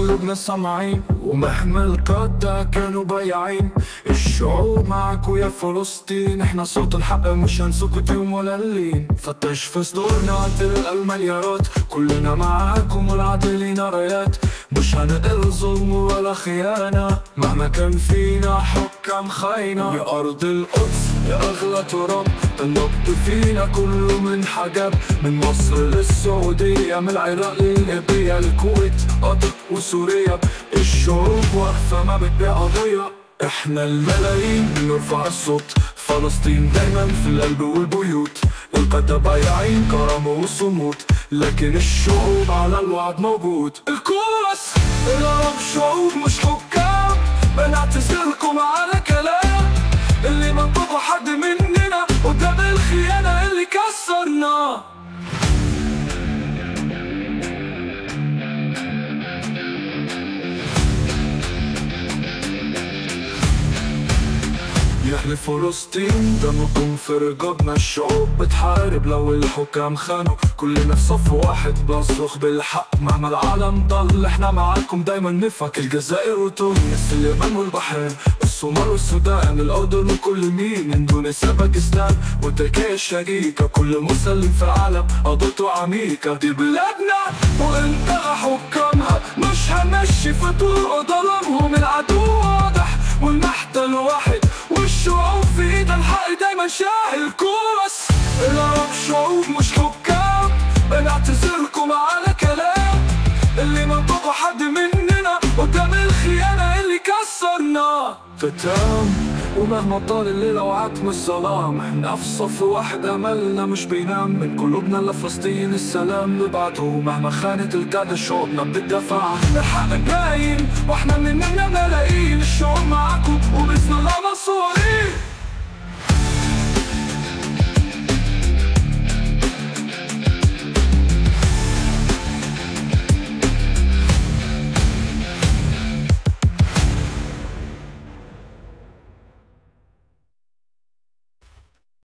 قلوبنا سامعين ومهما القادة كانوا بايعين الشعوب معاكوا يا فلسطين احنا صوت الحق مش هنسكت يوم ولا اللين فتش في صدورنا تلقى المليارات كلنا معاكم والعدل لينا رايات مش هنقل ظلم ولا خيانة مهما كان فينا حكام خاينة يا أرض القدس يا أغلى تراب النبض فينا كله من حجاب من مصر للسعودية من العراق لليبيا الكويت قطر وسوريا الشعوب واقفة ما بتبيع قضية احنا الملايين بنرفع الصوت فلسطين دايما في القلب والبيوت القادة بايعين كرم وصمود لكن الشعوب على الوعد موجود الكوس العرب شعوب مش حكام بنعتذرلكم على كلام اللي منطقه حد مننا قدام الخيانة اللي كسرنا يا أهل فلسطين دمكم في رقابنا الشعوب بتحارب لو الحكام خانوا كلنا في صف واحد بصرخ بالحق مهما العالم ضل احنا معاكم دايما نفك الجزائر وتونس اليمن والبحرين الصومال والسودان الأردن وكل مين اندونيسيا باكستان وتركيا الشقيقة كل مسلم في العالم قضيته عميقة دي بلادنا وانتهى حكامها مش هنمشي في طرق ظلمهم العدو واضح والمحتل واحد والشعوب في ايد الحق دايما شاهل كوس العرب شعوب مش حكام بنعتذرلكم على كلام اللي منطقه حد مننا قدام الخيانة اللي كسرنا ختام ومهما طال الليل وعتم الظلام احنا في صف واحد املنا مش بينام من قلوبنا لفلسطين السلام نبعته مهما خانت القادة شعوبنا بتدافع الحق باين واحنا مننا ملايين الشعوب معاكم وبإذن الله نصور